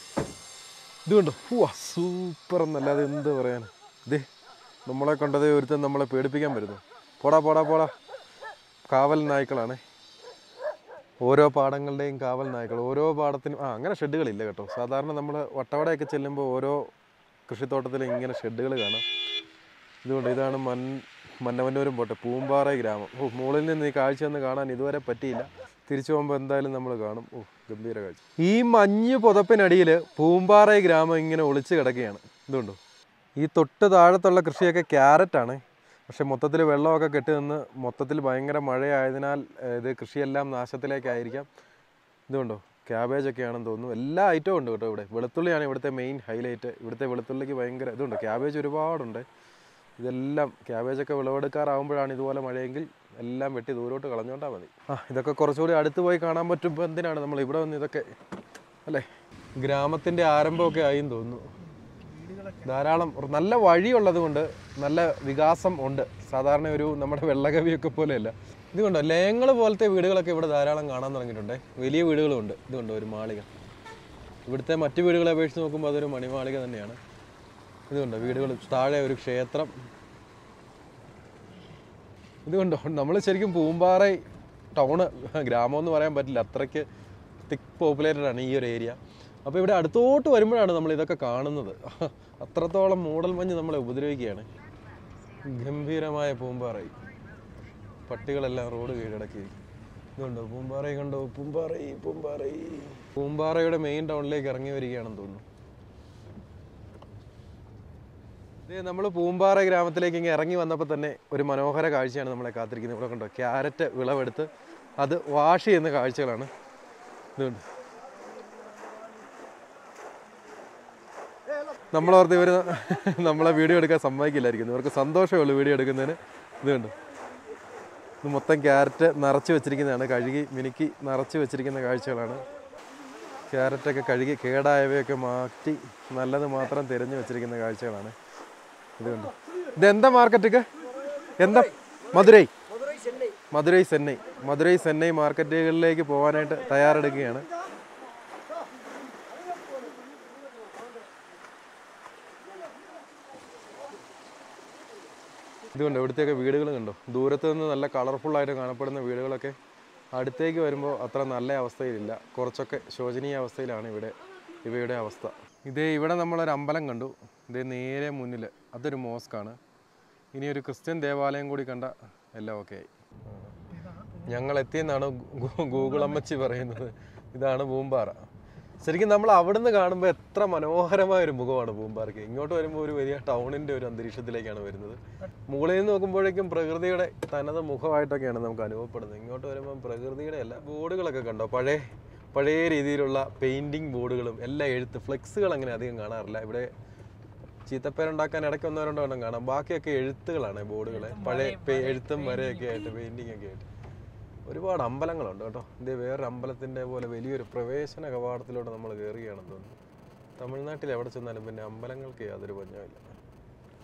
ഇത് കണ്ടോ പൂവാ സൂപ്പർ എന്നല്ലാതെ എന്ത് പറയാൻ ഇതേ നമ്മളെ കണ്ടത് ഒരുത്തൻ നമ്മളെ പേടിപ്പിക്കാൻ വരുന്നു പോടാ പോടാ പോടാ കാവൽ നായ്ക്കളാണ് ഓരോ പാടങ്ങളുടെയും കാവൽ നായ്ക്കൾ ഓരോ പാടത്തിനും ആ അങ്ങനെ ഷെഡുകളില്ല കേട്ടോ സാധാരണ നമ്മൾ വട്ടവടയൊക്കെ ചെല്ലുമ്പോൾ ഓരോ കൃഷിത്തോട്ടത്തിലും ഇങ്ങനെ ഷെഡുകൾ കാണാം ഇതുകൊണ്ട് ഇതാണ് മൻ മന്നവന്നൂരും പോട്ടെ പൂമ്പാറ ഗ്രാമം ഓ മുകളിൽ നിന്ന് ഈ കാഴ്ച ഒന്ന് കാണാൻ ഇതുവരെ പറ്റിയില്ല തിരിച്ചു പോകുമ്പോൾ എന്തായാലും നമ്മൾ കാണും ഓ ഗംഭീര കാഴ്ച ഈ മഞ്ഞ് പുതപ്പിനടിയിൽ പൂമ്പാറ ഗ്രാമം ഇങ്ങനെ ഒളിച്ച് കിടക്കുകയാണ് ഇതുകൊണ്ടോ ഈ തൊട്ട് താഴത്തുള്ള കൃഷിയൊക്കെ ക്യാരറ്റാണ് പക്ഷെ മൊത്തത്തിൽ വെള്ളമൊക്കെ കെട്ടി നിന്ന് മൊത്തത്തിൽ ഭയങ്കര മഴയായതിനാൽ ഏഹ്, ഇത് കൃഷിയെല്ലാം നാശത്തിലേക്കായിരിക്കാം ഇതുകൊണ്ടോ ക്യാബേജ് ഒക്കെയാണെന്ന് തോന്നുന്നു എല്ലാ ഐറ്റവും ഉണ്ട് കേട്ടോ ഇവിടെ വെളുത്തുള്ളിയാണ് ഇവിടുത്തെ മെയിൻ ഹൈലൈറ്റ് ഇവിടുത്തെ വെളുത്തുള്ളിക്ക് ഭയങ്കര ഇതുണ്ട് ക്യാബേജ് ഒരുപാടുണ്ട് ഇതെല്ലാം ക്യാബേജൊക്കെ വിളവെടുക്കാറാകുമ്പോഴാണ് ഇതുപോലെ മഴയെങ്കിൽ എല്ലാം വെട്ടി ദൂരോട്ട് കളഞ്ഞോണ്ടാൽ മതി ആ ഇതൊക്കെ കുറച്ചുകൂടി അടുത്ത് പോയി കാണാൻ പറ്റുമ്പോൾ എന്തിനാണ് നമ്മൾ ഇവിടെ വന്ന് ഇതൊക്കെ അല്ലേ ഗ്രാമത്തിൻ്റെ ആരംഭമൊക്കെ ആയിന്ന് തോന്നുന്നു വീടുകളൊക്കെ ധാരാളം ഒരു നല്ല വഴിയുള്ളത് കൊണ്ട് നല്ല വികാസം ഉണ്ട് സാധാരണ ഒരു നമ്മുടെ വെള്ളകവിയൊക്കെ പോലെയല്ല ഇതുകൊണ്ടോ ലയങ്ങൾ പോലത്തെ വീടുകളൊക്കെ ഇവിടെ ധാരാളം കാണാൻ തുടങ്ങിയിട്ടുണ്ട് വലിയ വീടുകളുമുണ്ട് ഇതുകൊണ്ടോ ഒരു മാളിക ഇവിടുത്തെ മറ്റു വീടുകളെ അപേക്ഷിച്ച് നോക്കുമ്പോൾ അതൊരു മണിമാളിക തന്നെയാണ് ഇതുകൊണ്ടോ വീടുകൾ താഴെ ഒരു ക്ഷേത്രം ഇതുകൊണ്ടോ നമ്മൾ ശരിക്കും പൂമ്പാറ ടൗണ് ഗ്രാമം എന്ന് പറയാൻ പറ്റില്ല അത്രയ്ക്ക് തിക്ക് പോപ്പുലേറ്റഡ് ആണ് ഈ ഒരു ഏരിയ അപ്പോൾ ഇവിടെ അടുത്തോട്ട് വരുമ്പോഴാണ് നമ്മൾ ഇതൊക്കെ കാണുന്നത് അത്രത്തോളം മൂടൽ മഞ്ഞ് നമ്മളെ ഉപദ്രവിക്കുകയാണ് ഗംഭീരമായ പൂമ്പാറൈ പട്ടികളെല്ലാം റോഡ് കീഴടക്കി ഇതുണ്ടോ പൂമ്പാറൈ കണ്ടോ പൂമ്പാറൈ പൂമ്പാറൈ പൂമ്പാറയുടെ മെയിൻ ടൗണിലേക്ക് ഇറങ്ങി വരികയാണെന്ന് തോന്നുന്നു ഇത് നമ്മൾ പൂമ്പാറ ഗ്രാമത്തിലേക്ക് ഇങ്ങനെ ഇറങ്ങി വന്നപ്പോൾ തന്നെ ഒരു മനോഹര കാഴ്ചയാണ് നമ്മളെ കാത്തിരിക്കുന്നത് ഇവിടെ കണ്ടോ ക്യാരറ്റ് വിളവെടുത്ത് അത് വാഷ് ചെയ്യുന്ന കാഴ്ചകളാണ് ഇതുണ്ട് നമ്മളോർത്ത് ഇവർ നമ്മളെ വീഡിയോ എടുക്കാൻ സമ്മതിക്കില്ലായിരിക്കുന്നു ഇവർക്ക് സന്തോഷമേ ഉള്ളൂ വീഡിയോ എടുക്കുന്നതിന് ഇത് കണ്ടു ഇത് മൊത്തം ക്യാരറ്റ് നിറച്ച് വെച്ചിരിക്കുന്നതാണ് കഴുകി മിനുക്കി നിറച്ച് വെച്ചിരിക്കുന്ന കാഴ്ചകളാണ് ക്യാരറ്റൊക്കെ കഴുകി കേടായവയൊക്കെ മാറ്റി നല്ലത് മാത്രം തിരഞ്ഞു വെച്ചിരിക്കുന്ന കാഴ്ചകളാണ് ഇത് കണ്ടു ഇതെന്താ മാർക്കറ്റൊക്കെ എന്താ മധുരൈ മധുരൈ ചെന്നൈ മധുരൈ ചെന്നൈ മാർക്കറ്റുകളിലേക്ക് പോകാനായിട്ട് തയ്യാറെടുക്കുകയാണ് ഇതുകൊണ്ട് ഇവിടുത്തെയൊക്കെ വീടുകൾ കണ്ടോ ദൂരത്ത് നിന്ന് നല്ല കളർഫുള്ളായിട്ട് കാണപ്പെടുന്ന വീടുകളൊക്കെ അടുത്തേക്ക് വരുമ്പോൾ അത്ര നല്ല അവസ്ഥയിലില്ല കുറച്ചൊക്കെ ശോചനീയ അവസ്ഥയിലാണ് ഇവിടെ ഇവയുടെ അവസ്ഥ ഇതേ ഇവിടെ നമ്മളൊരു അമ്പലം കണ്ടു ഇതേ നേരെ മുന്നിൽ അതൊരു മോസ്കാണ് ഇനി ഒരു ക്രിസ്ത്യൻ ദേവാലയം കൂടി കണ്ട എല്ലാം ഓക്കെ ആയി ഇതാണ് ഞങ്ങൾ എത്തിയെന്നാണ് ഗൂ- ഗൂഗിൾ അമ്മച്ചി പറയുന്നത് ഇതാണ് പൂമ്പാറ ശരിക്കും നമ്മൾ അവിടുന്ന് കാണുമ്പോൾ എത്ര മനോഹരമായ ഒരു മുഖമാണ് പൂമ്പാറയ്ക്ക് ഇങ്ങോട്ട് വരുമ്പോൾ ഒരു വലിയ ടൗണിന്റെ ഒരു അന്തരീക്ഷത്തിലേക്കാണ് വരുന്നത് മുകളിൽ നിന്ന് നോക്കുമ്പോഴേക്കും പ്രകൃതിയുടെ തനത് മുഖമായിട്ടൊക്കെയാണ് നമുക്ക് അനുഭവപ്പെടുന്നത് ഇങ്ങോട്ട് വരുമ്പോൾ പ്രകൃതിയുടെ എല്ലാ ബോർഡുകളൊക്കെ കണ്ടോ പഴയ പഴയ രീതിയിലുള്ള പെയിന്റിങ് ബോർഡുകളും എല്ലാ എഴുത്ത് ഫ്ലെക്സുകൾ അങ്ങനെ അധികം കാണാറില്ല ഇവിടെ ചീത്തപ്പേരുണ്ടാക്കാൻ ഇടയ്ക്ക് ഒന്നോ രണ്ടോ എണ്ണം കാണാം ബാക്കിയൊക്കെ എഴുത്തുകളാണ് ബോർഡുകളെ പഴയ പെ- എഴുത്തും വരയൊക്കെ ആയിട്ട് പെയിന്റിംഗ് ഒക്കെ ആയിട്ട് ഒരുപാട് അമ്പലങ്ങളുണ്ട് കേട്ടോ ഇത് വേറൊരു അമ്പലത്തിന്റെ പോലെ വലിയൊരു പ്രവേശന കവാടത്തിലൂടെ നമ്മൾ കയറുകയാണെന്ന് തോന്നുന്നു തമിഴ്നാട്ടിൽ എവിടെ ചെന്നാലും പിന്നെ അമ്പലങ്ങൾക്ക് യാതൊരു പഞ്ഞമില്ല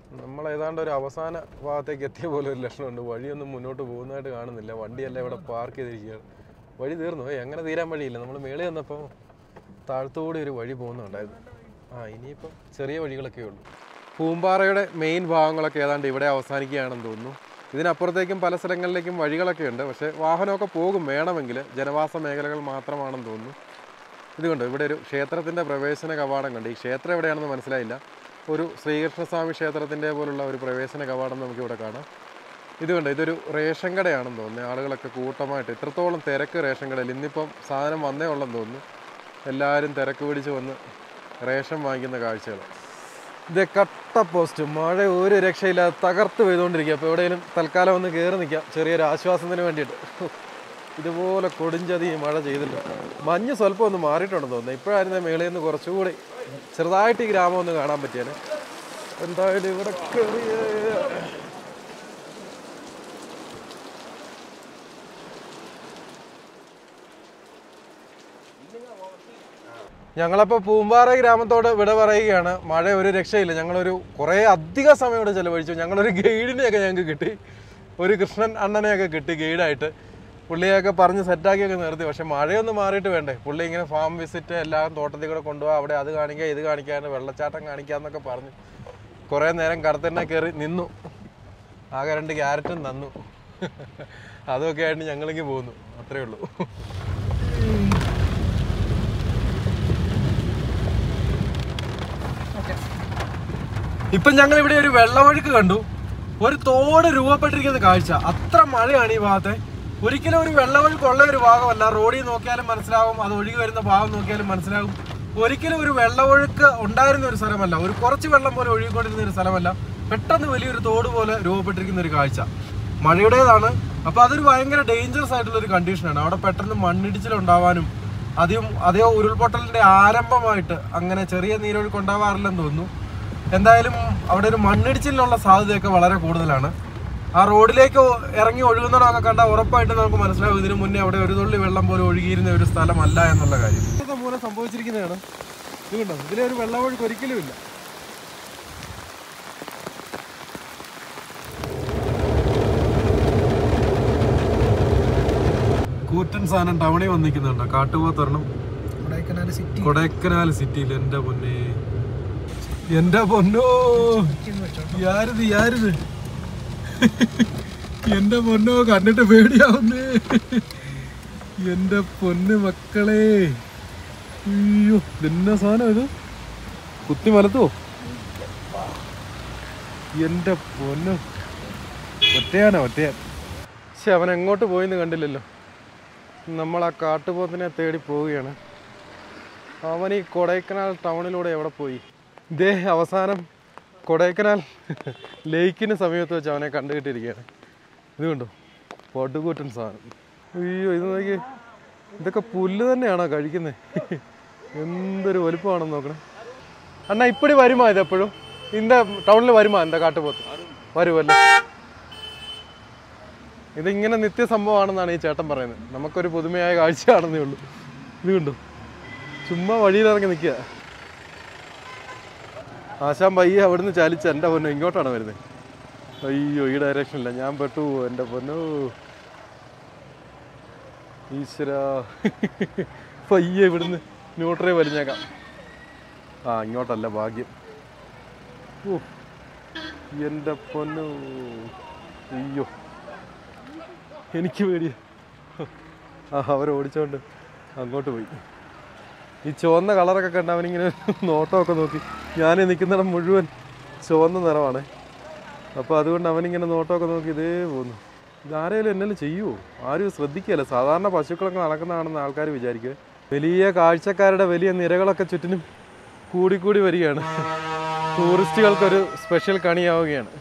നമ്മൾ ഏതാണ്ട് ഒരു അവസാന ഭാഗത്തേക്ക് എത്തിയ പോലെ ഒരു ലക്ഷണമുണ്ട് വഴിയൊന്നും മുന്നോട്ട് പോകുന്നതായിട്ട് കാണുന്നില്ല വണ്ടിയെല്ലാം ഇവിടെ പാർക്ക് ചെയ്തിരിക്കുകയാണ് വഴി തീർന്നു ഏയ് അങ്ങനെ തീരാൻ വഴിയില്ല നമ്മൾ മേളിൽ വന്നപ്പോൾ താഴത്തുകൂടി ഒരു വഴി പോകുന്നുണ്ടായിരുന്നു ആ ഇനിയിപ്പം ചെറിയ വഴികളൊക്കെ ഉള്ളൂ പൂമ്പാറയുടെ മെയിൻ ഭാഗങ്ങളൊക്കെ ഏതാണ്ട് ഇവിടെ അവസാനിക്കുകയാണെന്ന് തോന്നുന്നു ഇതിനപ്പുറത്തേക്കും പല സ്ഥലങ്ങളിലേക്കും വഴികളൊക്കെ ഉണ്ട് പക്ഷേ വാഹനമൊക്കെ പോകും വേണമെങ്കിൽ ജനവാസ മേഖലകൾ മാത്രമാണെന്ന് തോന്നുന്നു ഇതുകൊണ്ട് ഇവിടെ ഒരു ക്ഷേത്രത്തിൻ്റെ പ്രവേശന കവാടം കണ്ട് ഈ ക്ഷേത്രം എവിടെയാണെന്ന് മനസ്സിലായില്ല ഒരു ശ്രീകൃഷ്ണസ്വാമി ക്ഷേത്രത്തിൻ്റെ പോലുള്ള ഒരു പ്രവേശന കവാടം നമുക്കിവിടെ കാണാം ഇതുകൊണ്ട് ഇതൊരു റേഷൻ കടയാണെന്ന് തോന്നുന്നു ആളുകളൊക്കെ കൂട്ടമായിട്ട് ഇത്രത്തോളം തിരക്ക് റേഷൻ കടയിൽ ഇന്നിപ്പം സാധനം വന്നേ ഉള്ളെന്ന് തോന്നുന്നു എല്ലാവരും തിരക്ക് പിടിച്ച് വന്ന് റേഷൻ വാങ്ങിക്കുന്ന കാഴ്ചകൾ ഇത് കട്ട പോസ്റ്റ് മഴ ഒരു രക്ഷയില്ലാതെ തകർത്ത് പെയ്തുകൊണ്ടിരിക്കുക അപ്പോൾ എവിടെയെങ്കിലും തൽക്കാലം ഒന്ന് കയറി നിൽക്കാം ചെറിയൊരു ആശ്വാസത്തിന് വേണ്ടിയിട്ട് ഇതുപോലെ കൊടിഞ്ചതി ഈ മഴ ചെയ്തില്ല മഞ്ഞ് സ്വല്പം ഒന്ന് മാറിയിട്ടുണ്ടെന്ന് തോന്നുന്നു ഇപ്പോഴായിരുന്നു മേളിൽ നിന്ന് കുറച്ചുകൂടി ചെറുതായിട്ട് ഈ ഗ്രാമം ഒന്ന് കാണാൻ പറ്റിയാൽ എന്തായാലും ഇവിടെ കയറിയ ഞങ്ങളപ്പോൾ പൂമ്പാറ ഗ്രാമത്തോട് വിട പറയുകയാണ് മഴ ഒരു രക്ഷയില്ല ഞങ്ങളൊരു കുറേ അധിക സമയം ഇവിടെ ചിലവഴിച്ചു ഞങ്ങളൊരു ഗൈഡിനെയൊക്കെ ഞങ്ങൾക്ക് കിട്ടി ഒരു കൃഷ്ണൻ അണ്ണനെയൊക്കെ കിട്ടി ഗൈഡായിട്ട് പുള്ളിയൊക്കെ പറഞ്ഞ് സെറ്റാക്കിയൊക്കെ നിർത്തി പക്ഷെ മഴയൊന്ന് മാറിയിട്ട് വേണ്ടേ പുള്ളി ഇങ്ങനെ ഫാം വിസിറ്റ് എല്ലാം തോട്ടത്തിൽ കൂടെ കൊണ്ടുപോകാം അവിടെ അത് കാണിക്കുക ഇത് കാണിക്കാൻ വെള്ളച്ചാട്ടം കാണിക്കാന്നൊക്കെ പറഞ്ഞു കുറേ നേരം കടത്തന്നെ കയറി നിന്നു ആകെ രണ്ട് ക്യാരറ്റും തന്നു അതൊക്കെ ആയിട്ട് ഞങ്ങളിങ്ങ് പോന്നു അത്രേ ഉള്ളൂ ഇപ്പം ഞങ്ങൾ ഇവിടെ ഒരു വെള്ളമൊഴുക്ക് കണ്ടു ഒരു തോട് രൂപപ്പെട്ടിരിക്കുന്ന കാഴ്ച അത്ര മഴയാണ് ഈ ഭാഗത്തെ ഒരിക്കലും ഒരു വെള്ളമൊഴുക്ക് ഉള്ള ഒരു ഭാഗമല്ല റോഡിൽ നോക്കിയാലും മനസ്സിലാവും അത് ഒഴുകി വരുന്ന ഭാഗം നോക്കിയാലും മനസ്സിലാവും ഒരിക്കലും ഒരു വെള്ളമൊഴുക്ക് ഉണ്ടായിരുന്ന ഒരു സ്ഥലമല്ല ഒരു കുറച്ച് വെള്ളം പോലെ ഒഴുകിക്കൊണ്ടിരുന്ന ഒരു സ്ഥലമല്ല പെട്ടെന്ന് വലിയൊരു തോട് പോലെ രൂപപ്പെട്ടിരിക്കുന്ന ഒരു കാഴ്ച മഴയുടേതാണ് അപ്പൊ അതൊരു ഭയങ്കര ഡേഞ്ചറസ് ആയിട്ടുള്ള ഒരു കണ്ടീഷനാണ് അവിടെ പെട്ടെന്ന് മണ്ണിടിച്ചിലുണ്ടാവാനും അധികം അതേ ഉരുൾപൊട്ടലിന്റെ ആരംഭമായിട്ട് അങ്ങനെ ചെറിയ നീരൊഴുക്ക് ഉണ്ടാവാറില്ലെന്ന് തോന്നുന്നു എന്തായാലും അവിടെ ഒരു മണ്ണിടിച്ചിലിനുള്ള സാധ്യതയൊക്കെ വളരെ കൂടുതലാണ് ആ റോഡിലേക്ക് ഇറങ്ങി ഒഴുകുന്നതൊക്കെ കണ്ടാൽ ഉറപ്പായിട്ട് നമുക്ക് മനസ്സിലാവും ഇതിനു മുന്നേ അവിടെ ഒരു തുള്ളി വെള്ളം പോലും ഒഴുകിയിരുന്ന ഒരു സ്ഥലമല്ല എന്നുള്ള കാര്യം ഇതൊക്കെ മൂലം സംഭവിച്ചിരിക്കുന്നതാണ് ഇതുകൊണ്ടോ ഇതിലെ ഒരു വെള്ളമൊഴുക്ക് ഒരിക്കലും ഇല്ല കൂറ്റൻ സാധനം ടൗണിൽ വന്നിരിക്കുന്നുണ്ടോ കാട്ടുപോത്തൊരെണ്ണം കൊടൈക്കനാൽ സിറ്റി കൊടൈക്കനാൽ സിറ്റിയിൽ എന്റെ പൊന്നെ എന്റെ പൊന്നോ യാരിത് യാരിത് എന്റെ പൊന്നോ കണ്ടിട്ട് പേടിയാവുന്നേ എന്റെ പൊന്ന് മക്കളെ അയ്യോ ഇതെന്ന സാധനം ഇത് കുത്തി മലത്തോ എന്റെ പൊന്നു ഒറ്റയാനാ ഒറ്റയാൻ പക്ഷെ അവൻ എങ്ങോട്ട് പോയിന്ന് കണ്ടില്ലല്ലോ നമ്മൾ ആ കാട്ടുപോത്തിനെ തേടി പോവുകയാണ് അവൻ ഈ കൊടൈക്കനാൽ ടൗണിലൂടെ എവിടെ പോയി ഇതേ അവസാനം കൊടൈക്കനാൽ ലേക്കിന് സമീപത്ത് വെച്ച് അവനെ കണ്ടുകിട്ടിരിക്കുകയാണ് ഇത് കണ്ടോ പടുകൂറ്റൻ സാധനം അയ്യോ ഇത് നോക്കി ഇതൊക്കെ പുല്ല് തന്നെയാണോ കഴിക്കുന്നത് എന്തൊരു വലുപ്പമാണെന്ന് നോക്കണേ അണ്ണാ ഇപ്പടി വരുമാ ഇത് എപ്പോഴും ഇന്ന ടൗണിൽ വരുമാ എന്താ കാട്ടുപോത്ത് വരുമല്ലേ ഇതിങ്ങനെ നിത്യ സംഭവമാണെന്നാണ് ഈ ചേട്ടൻ പറയുന്നത് നമുക്കൊരു പുതുമയായ കാഴ്ചയാണെന്നേ ഉള്ളൂ ഇത് കണ്ടോ ചുമ്മാ വഴിയിലിറങ്ങി നിൽക്കുക ആശാൻ പയ്യെ അവിടുന്ന് ചാലിച്ച് എൻ്റെ പൊന്നോ ഇങ്ങോട്ടാണ് വരുന്നത് അയ്യോ ഈ ഡയറക്ഷനില്ല ഞാൻ പെട്ടു എൻ്റെ പൊന്നോ ഈശ്വര പയ്യെ ഇവിടുന്ന് ന്യൂട്രേ വലിഞ്ഞേക്കാം ആ ഇങ്ങോട്ടല്ല ഭാഗ്യം ഓ എൻ്റെ പൊന്നോ അയ്യോ എനിക്ക് പേടിയ ആ അവർ ഓടിച്ചോണ്ട് അങ്ങോട്ട് പോയി ഈ ചുവന്ന കളറൊക്കെ കണ്ട അവനിങ്ങനെ നോട്ടമൊക്കെ നോക്കി ഞാൻ നിൽക്കുന്നിടം മുഴുവൻ ചുവന്ന നിറമാണ് അപ്പോൾ അതുകൊണ്ട് അവനിങ്ങനെ നോട്ടമൊക്കെ നോക്കി ഇതേ പോകുന്നു ഇതാരേലും എന്നെല്ലാം ചെയ്യുമോ ആരും ശ്രദ്ധിക്കുകയല്ല സാധാരണ പശുക്കളൊക്കെ നടക്കുന്നതാണെന്ന് ആൾക്കാർ വിചാരിക്കുക വലിയ കാഴ്ചക്കാരുടെ വലിയ നിരകളൊക്കെ ചുറ്റിനും കൂടിക്കൂടി വരികയാണ് ടൂറിസ്റ്റുകൾക്കൊരു സ്പെഷ്യൽ കണിയാവുകയാണ്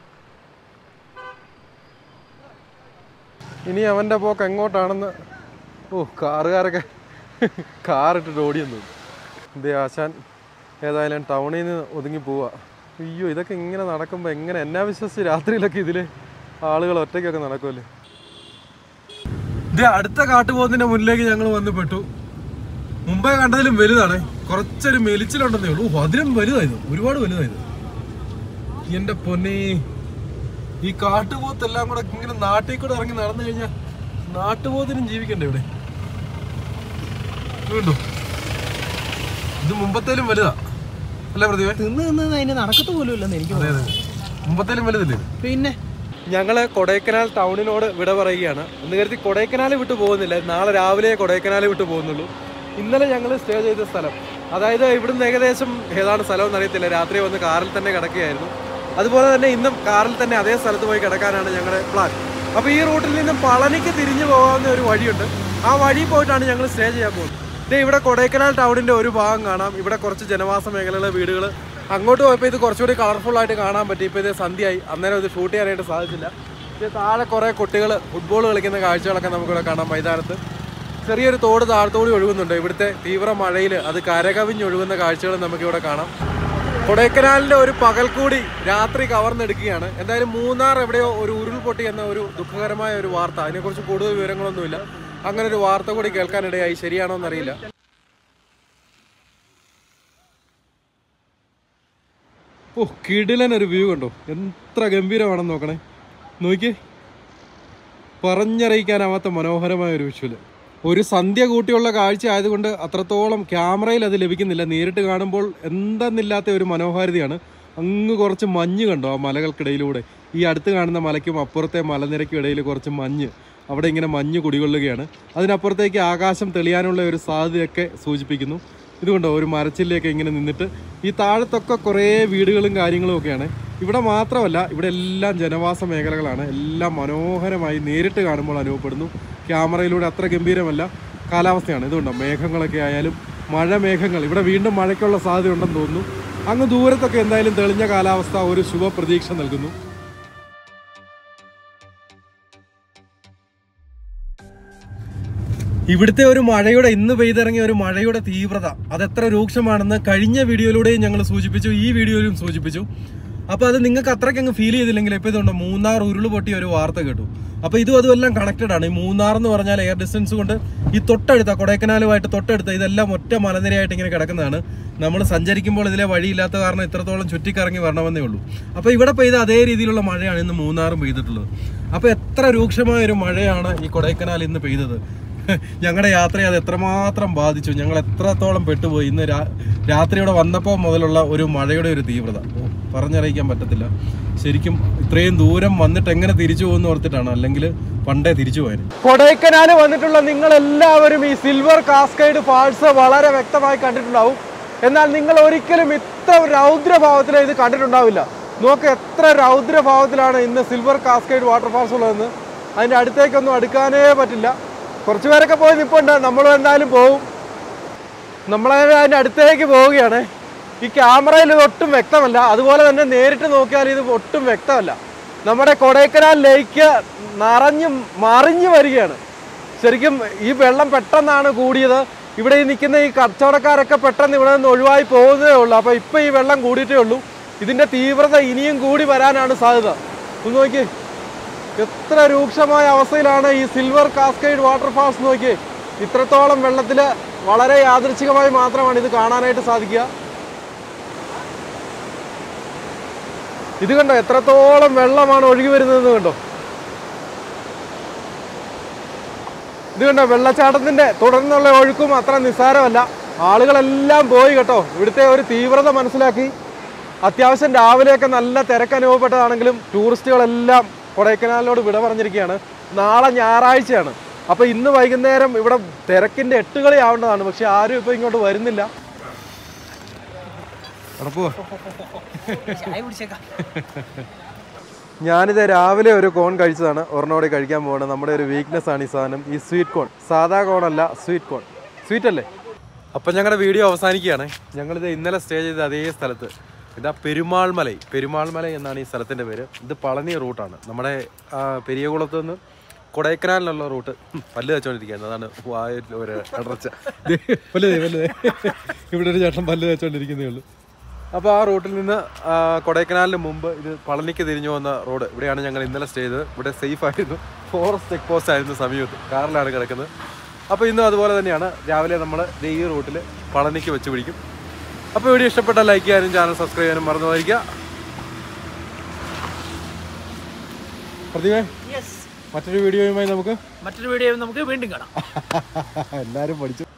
ഇനി അവൻ്റെ പോക്ക് എങ്ങോട്ടാണെന്ന് ഓ കാറുകാരൊക്കെ കാറിട്ടിട്ട് ഓടിയെന്ന് തോന്നുന്നു ഇതേ ആശാൻ ഏതായാലും ടൗണിൽ നിന്ന് ഒതുങ്ങി പോവാ അയ്യോ ഇതൊക്കെ ഇങ്ങനെ നടക്കുമ്പോൾ എങ്ങനെ എന്നാ വിശ്വസിച്ച് രാത്രിയിലൊക്കെ ഇതിൽ ആളുകൾ ഒറ്റയ്ക്കൊക്കെ നടക്കുമല്ലേ ഇത് അടുത്ത കാട്ടുപോത്തിന്റെ മുന്നിലേക്ക് ഞങ്ങൾ വന്ന് പെട്ടു മുമ്പേ കണ്ടതിലും വലുതാണ് കുറച്ചൊരു മെലിച്ചിലുണ്ടെന്നേ ഉള്ളൂ ഓ, അതിലും വലുതായത് ഒരുപാട് വലുതായത് എന്റെ പൊന്നെ ഈ കാട്ടുപോത്തെല്ലാം കൂടെ ഇങ്ങനെ നാട്ടിൽ കൂടെ ഇറങ്ങി നടന്നു കഴിഞ്ഞാൽ നാട്ടുപോത്തിനും ജീവിക്കണ്ടേ ഇവിടെ വീണ്ടും ഇത് മുമ്പത്തേലും വലുതാ അല്ലേ പ്രതിഭ തിന്ന് തിന്ന് അതിന് നടക്കത്ത് പോലും ഇല്ലെന്ന് എനിക്ക് അതെ അതെ മുമ്പത്തേലും വലുതല്ലേ ഇത്? പിന്നെ ഞങ്ങള് കൊടൈക്കനാൽ ടൗണിനോട് വിട പറയുകയാണ് എന്ന് കരുതി കൊടൈക്കനാൽ വിട്ടു പോകുന്നില്ല നാളെ രാവിലെ കൊടൈക്കനാൽ വിട്ടു പോകുന്നുള്ളൂ ഇന്നലെ ഞങ്ങൾ സ്റ്റേ ചെയ്ത സ്ഥലം അതായത് ഇവിടുന്ന് ഏകദേശം ഏതാണ് സ്ഥലം എന്നറിയത്തില്ല രാത്രി വന്ന് കാറിൽ തന്നെ കിടക്കുകയായിരുന്നു അതുപോലെ തന്നെ ഇന്നും കാറിൽ തന്നെ അതേ സ്ഥലത്ത് പോയി കിടക്കാനാണ് ഞങ്ങളുടെ പ്ലാൻ അപ്പോൾ ഈ റൂട്ടിൽ നിന്നും പളനിക്ക് തിരിഞ്ഞു പോകാവുന്ന ഒരു വഴിയുണ്ട് ആ വഴി പോയിട്ടാണ് ഞങ്ങൾ സ്റ്റേ ചെയ്യാൻ പോകുന്നത് ദേ ഇവിടെ കൊടൈക്കനാൽ ടൗണിന്റെ ഒരു ഭാഗം കാണാം ഇവിടെ കുറച്ച് ജനവാസ മേഖലകളെ വീടുകൾ അങ്ങോട്ട് പോയപ്പോൾ ഇത് കുറച്ചുകൂടി കളർഫുൾ ആയിട്ട് കാണാൻ പറ്റി ഇപ്പോൾ ഇത് സന്ധ്യയായി അന്നേരം ഇത് ഷൂട്ട് ചെയ്യാനായിട്ട് സാധിച്ചില്ല ഇത് താഴെ കുറേ കുട്ടികൾ ഫുട്ബോൾ കളിക്കുന്ന കാഴ്ചകളൊക്കെ നമുക്കിവിടെ കാണാം മൈതാനത്ത് ചെറിയൊരു തോട് താഴത്തോടി ഒഴുകുന്നുണ്ട് ഇവിടുത്തെ തീവ്ര മഴയിൽ അത് കരകവിഞ്ഞൊഴുകുന്ന കാഴ്ചകൾ നമുക്കിവിടെ കാണാം കൊടൈക്കനാലിന്റെ ഒരു പകൽക്കൂടി രാത്രി കവർന്നെടുക്കുകയാണ് എന്തായാലും മൂന്നാർ എവിടെയോ ഒരു ഉരുൾപൊട്ടി എന്ന ഒരു ദുഃഖകരമായ ഒരു വാർത്ത അതിനെക്കുറിച്ച് കൂടുതൽ വിവരങ്ങളൊന്നുമില്ല അങ്ങനെ ഒരു വാർത്ത കൂടി കേൾക്കാനിടയായി ശരിയാണോ എന്നറിയില്ല ഓ കിടിലൻ ഒരു വ്യൂ കണ്ടോ എത്ര ഗംഭീരമാണെന്ന് നോക്കണേ നോക്കി പറഞ്ഞറിയിക്കാനാവാത്ത മനോഹരമായ ഒരു വിഷ്വല് ഒരു സന്ധ്യ കൂട്ടിയുള്ള കാഴ്ച ആയതുകൊണ്ട് അത്രത്തോളം ക്യാമറയിൽ അത് ലഭിക്കുന്നില്ല നേരിട്ട് കാണുമ്പോൾ എന്തെന്നില്ലാത്ത ഒരു മനോഹാരിതയാണ് അങ്ങ് കുറച്ച് മഞ്ഞ് കണ്ടോ ആ മലകൾക്കിടയിലൂടെ ഈ അടുത്ത് കാണുന്ന മലയ്ക്കും അപ്പുറത്തെ മലനിരയ്ക്കും ഇടയിൽ കുറച്ച് മഞ്ഞ് അവിടെ ഇങ്ങനെ മഞ്ഞ് കുടികൊള്ളുകയാണ് അതിനപ്പുറത്തേക്ക് ആകാശം തെളിയാനുള്ള ഒരു സാധ്യതയൊക്കെ സൂചിപ്പിക്കുന്നു ഇതുകൊണ്ടോ ഒരു മരച്ചില്ലയൊക്കെ ഇങ്ങനെ നിന്നിട്ട് ഈ താഴത്തൊക്കെ കുറേ വീടുകളും കാര്യങ്ങളും ഒക്കെയാണ് ഇവിടെ മാത്രമല്ല ഇവിടെ എല്ലാം ജനവാസ മേഖലകളാണ് എല്ലാം മനോഹരമായി നേരിട്ട് കാണുമ്പോൾ അനുഭവപ്പെടുന്നു ക്യാമറയിലൂടെ അത്ര ഗംഭീരമല്ല കാലാവസ്ഥയാണ് ഇതുകൊണ്ടോ മേഘങ്ങളൊക്കെ ആയാലും മഴ മേഘങ്ങൾ ഇവിടെ വീണ്ടും മഴയ്ക്കുള്ള സാധ്യത ഉണ്ടെന്ന് തോന്നുന്നു അങ്ങ് ദൂരത്തൊക്കെ എന്തായാലും തെളിഞ്ഞ കാലാവസ്ഥ ഒരു ശുഭ പ്രതീക്ഷ നൽകുന്നു ഇവിടുത്തെ ഒരു മഴയുടെ ഇന്ന് പെയ്തിറങ്ങിയ ഒരു മഴയുടെ തീവ്രത അതെത്ര രൂക്ഷമാണെന്ന് കഴിഞ്ഞ വീഡിയോയിലൂടെയും ഞങ്ങൾ സൂചിപ്പിച്ചു ഈ വീഡിയോയിലും സൂചിപ്പിച്ചു അപ്പൊ അത് നിങ്ങൾക്ക് അത്രയ്ക്ക് അങ്ങ് ഫീൽ ചെയ്തില്ലെങ്കിൽ ഇപ്പൊ ഇതുണ്ട് മൂന്നാർ ഉരുള് പൊട്ടിയ ഒരു വാർത്ത കേട്ടു അപ്പൊ ഇതും അതും എല്ലാം കണക്റ്റഡ് ആണ് ഈ മൂന്നാർ എന്ന് പറഞ്ഞാൽ എയർ ഡിസ്റ്റൻസ് കൊണ്ട് ഈ തൊട്ടടുത്ത കൊടൈക്കനാലുമായിട്ട് തൊട്ടടുത്ത ഇതെല്ലാം ഒറ്റ മലനിരയായിട്ട് ഇങ്ങനെ കിടക്കുന്നതാണ് നമ്മൾ സഞ്ചരിക്കുമ്പോൾ ഇതിലെ വഴിയില്ലാത്ത കാരണം ഇത്രത്തോളം ചുറ്റിക്കറങ്ങി വരണമെന്നേ ഉള്ളൂ അപ്പൊ ഇവിടെ പെയ്ത അതേ രീതിയിലുള്ള മഴയാണ് ഇന്ന് മൂന്നാറും പെയ്തിട്ടുള്ളത് അപ്പൊ എത്ര രൂക്ഷമായ ഒരു മഴയാണ് ഈ കൊടൈക്കനാൽ ഇന്ന് പെയ്തത് ഞങ്ങളുടെ യാത്രയെ അത് എത്രമാത്രം ബാധിച്ചു ഞങ്ങൾ എത്രത്തോളം പെട്ടുപോയി ഇന്ന് രാ- രാത്രിയോടെ വന്നപ്പോൾ മുതലുള്ള ഒരു മഴയുടെ ഒരു തീവ്രത ഓ, പറഞ്ഞറിയിക്കാൻ പറ്റത്തില്ല ശരിക്കും ഇത്രയും ദൂരം വന്നിട്ട് എങ്ങനെ തിരിച്ചു പോകുന്നു ഓർത്തിട്ടാണ് അല്ലെങ്കിൽ പണ്ടേ തിരിച്ചു പോയത് കൊടൈക്കനാൽ വന്നിട്ടുള്ള നിങ്ങൾ എല്ലാവരും ഈ സിൽവർ കാസ്കൈഡ് ഫാൾസ് വളരെ വ്യക്തമായി കണ്ടിട്ടുണ്ടാവും എന്നാൽ നിങ്ങൾ ഒരിക്കലും ഇത്ര രൗദ്രഭാവത്തിൽ ഇത് കണ്ടിട്ടുണ്ടാവില്ല നോക്ക് എത്ര രൗദ്രഭാവത്തിലാണ് ഇന്ന് സിൽവർ കാസ്കൈഡ് വാട്ടർഫാൾസ് ഉള്ളതെന്ന് അതിൻ്റെ അടുത്തേക്കൊന്നും അടുക്കാനേ പറ്റില്ല കുറച്ച് പേരൊക്കെ പോയി നിൽപ്പുണ്ട് നമ്മളും എന്തായാലും പോവും നമ്മളെ അതിൻ്റെ അടുത്തേക്ക് പോവുകയാണ് ഈ ക്യാമറയിൽ ഇത് ഒട്ടും വ്യക്തമല്ല അതുപോലെ തന്നെ നേരിട്ട് നോക്കിയാൽ ഇത് ഒട്ടും വ്യക്തമല്ല നമ്മുടെ കൊടൈക്കനാൽ ലേക്ക് നിറഞ്ഞു മറിഞ്ഞു വരികയാണ് ശരിക്കും ഈ വെള്ളം പെട്ടെന്നാണ് കൂടിയത് ഇവിടെ ഈ നിൽക്കുന്ന ഈ കച്ചവടക്കാരൊക്കെ പെട്ടെന്ന് ഇവിടെ നിന്ന് ഒഴിവായി പോകുന്നതേ ഉള്ളൂ അപ്പോൾ ഇപ്പോൾ ഈ വെള്ളം കൂടിയിട്ടേ ഉള്ളൂ ഇതിൻ്റെ തീവ്രത ഇനിയും കൂടി വരാനാണ് സാധ്യത ഒന്ന് നോക്കിയേ എത്ര രൂക്ഷമായ അവസ്ഥയിലാണ് ഈ സിൽവർ കാസ്കൈഡ് വാട്ടർഫാൾസ് നോക്കിയേ ഇത്രത്തോളം വെള്ളത്തിൽ വളരെ യാദൃച്ഛികമായി മാത്രമാണ് ഇത് കാണാനായിട്ട് സാധിക്കുക ഇത് കണ്ടോ എത്രത്തോളം വെള്ളമാണ് ഒഴുകി വരുന്നതെന്ന് കണ്ടോ ഇത് കണ്ടോ വെള്ളച്ചാട്ടത്തിന്റെ തുടർന്നുള്ള ഒഴുക്കും അത്ര നിസ്സാരമല്ല ആളുകളെല്ലാം പോയി കേട്ടോ ഇവിടുത്തെ ഒരു തീവ്രത മനസ്സിലാക്കി അത്യാവശ്യം രാവിലെയൊക്കെ നല്ല തിരക്ക് അനുഭവപ്പെട്ടതാണെങ്കിലും ടൂറിസ്റ്റുകളെല്ലാം കൊടൈക്കനാലിനോട് വിട പറഞ്ഞിരിക്കുകയാണ് നാളെ ഞായറാഴ്ചയാണ് അപ്പൊ ഇന്ന് വൈകുന്നേരം ഇവിടെ തിരക്കിന്റെ എട്ടുകളി ആവേണ്ടതാണ് പക്ഷെ ആരും ഇപ്പൊ ഇങ്ങോട്ട് വരുന്നില്ല അടപ്പോ ചായ കുടിച്ചേക്കാം ഞാനിത് രാവിലെ ഒരു കോൺ കഴിച്ചതാണ് ഒരെണ്ണോടെ കഴിക്കാൻ പോകുന്നത് നമ്മുടെ ഒരു വീക്ക്നെസ് ആണ് ഈ സാധനം ഈ സ്വീറ്റ് കോൺ സാധാ കോൺ അല്ല സ്വീറ്റ് കോൺ സ്വീറ്റ് അല്ലേ അപ്പം ഞങ്ങളുടെ വീഡിയോ അവസാനിക്കുകയാണ് ഞങ്ങളിത് ഇന്നലെ സ്റ്റേ ചെയ്ത അതേ സ്ഥലത്ത് ഇതാ പെരുമാൾമലൈ പെരുമാൾമലൈ എന്നാണ് ഈ സ്ഥലത്തിൻ്റെ പേര് ഇത് പളനി റൂട്ടാണ് നമ്മുടെ ആ, പെരിയകുളത്ത് നിന്ന് കൊടൈക്കനാലിലുള്ള റൂട്ട് ഉം, പല്ല് വെച്ചോണ്ടിരിക്കുകയാണ് അതാണ് വായിൽ ഒരു അടർച്ച ദേ, പല്ല് ദേ, പല്ല് ദേ. ഇവിടെ ഒരു ചേട്ടൻ പല്ല് വെച്ചോണ്ടിരിക്കുന്നേ ഉള്ളൂ അപ്പോൾ ആ റൂട്ടിൽ നിന്ന് ആ, കൊടൈക്കനാലിന് മുമ്പ് ഇത് പളനിക്ക് തിരിഞ്ഞു വന്ന റോഡ് ഇവിടെയാണ് ഞങ്ങൾ ഇന്നലെ സ്റ്റേ ചെയ്തത് ഇവിടെ സേഫ് ആയിരുന്നു ഫോറസ്റ്റ് ചെക്ക് പോസ്റ്റ് ആയിരുന്നു സമീപത്ത് കാറിലാണ് കിടക്കുന്നത് അപ്പോൾ ഇന്നും അതുപോലെ തന്നെയാണ് രാവിലെ നമ്മൾ ഈ റൂട്ടിൽ പളനിക്ക് വെച്ച് പിടിക്കും അപ്പോൾ വീഡിയോ ഇഷ്ടപ്പെട്ടാൽ ലൈക്ക് ചെയ്യാനും ചാനൽ സബ്സ്ക്രൈബ് ചെയ്യാനും മറന്നു പോയിരിക്കുക പ്രതിഭേ യെസ് മറ്റൊരു വീഡിയോയുമായി നമുക്ക് മറ്റൊരു വീഡിയോ നമുക്ക് വീണ്ടും കാണാം എല്ലാവരും പഠിച്ചു